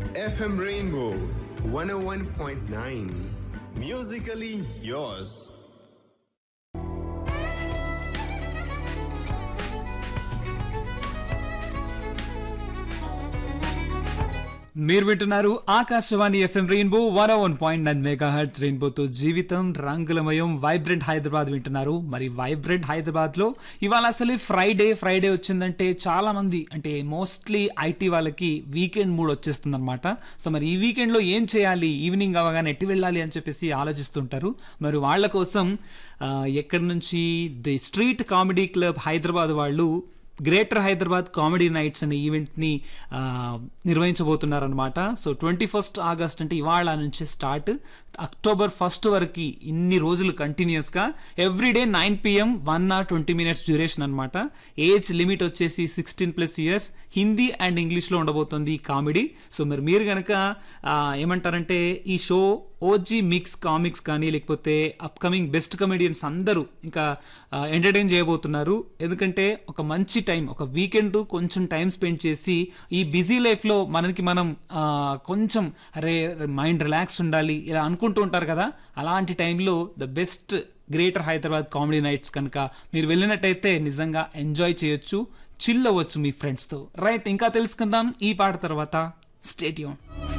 FM Rainbow 101.9. Musically yours. మీరు వింటున్నారు Akashvani FM rainbow one one point nine megahertz రెయిన్బోతో జీవితం రంగులమయం వైబ్రెంట్ హైదరాబాద్ వింటున్నారు మరి వైబ్రెంట్ హైదరాబాద్ లో ఇవాళ అసలు ఫ్రైడే ఫ్రైడే వచ్చిందంటే చాలా మంది అంటే మోస్ట్లీ ఐటీ వాళ్ళకి వీకెండ్ మూడ్ వచ్చేస్తుంది అనమాట సో మరి ఈ వీకెండ్ లో ఏం చేయాలి ఈవినింగ్ అవగానే ఎట్టి వెళ్ళాలి అని చెప్పేసి ఆలోచిస్తుంటారు మరి వాళ్ళ కోసం ఆ, ఎక్కడి నుంచి the street comedy club Hyderabad వాళ్ళు గ్రేటర్ హైదరాబాద్ కామెడీ నైట్స్ అనే ఈవెంట్ని ఆ, నిర్వహించబోతున్నారనమాట సో ట్వంటీ ఫస్ట్ ఆగస్ట్ అంటే ఇవాళ నుంచి స్టార్ట్ అక్టోబర్ ఫస్ట్ వరకు ఇన్ని రోజులు కంటిన్యూస్గా everyday nine PM one or twenty minutes duration అనమాట ఏజ్ లిమిట్ వచ్చేసి sixteen plus years Hindi and ఇంగ్లీష్లో ఉండబోతుంది ఈ కామెడీ సో మరి మీరు కనుక ఏమంటారంటే ఈ షో ఓజీ మిక్స్ కామిక్స్ కానీ లేకపోతే అప్కమింగ్ బెస్ట్ కమెడియన్స్ అందరూ ఇంకా ఎంటర్టైన్ చేయబోతున్నారు ఎందుకంటే ఒక మంచి టైం ఒక వీకెండ్ కొంచెం టైం స్పెండ్ చేసి ఈ బిజీ లైఫ్లో మనకి మనం ఆ, కొంచెం అరే మైండ్ రిలాక్స్ ఉండాలి ఇలా అనుకుంటూ ఉంటారు కదా అలాంటి టైంలో the best greater Hyderabad comedy nights కనుక మీరు వెళ్ళినట్టయితే నిజంగా ఎంజాయ్ చేయొచ్చు చిల్ అవ్వచ్చు మీ ఫ్రెండ్స్తో రైట్ ఇంకా తెలుసుకుందాం ఈ పాట తర్వాత స్టేడియం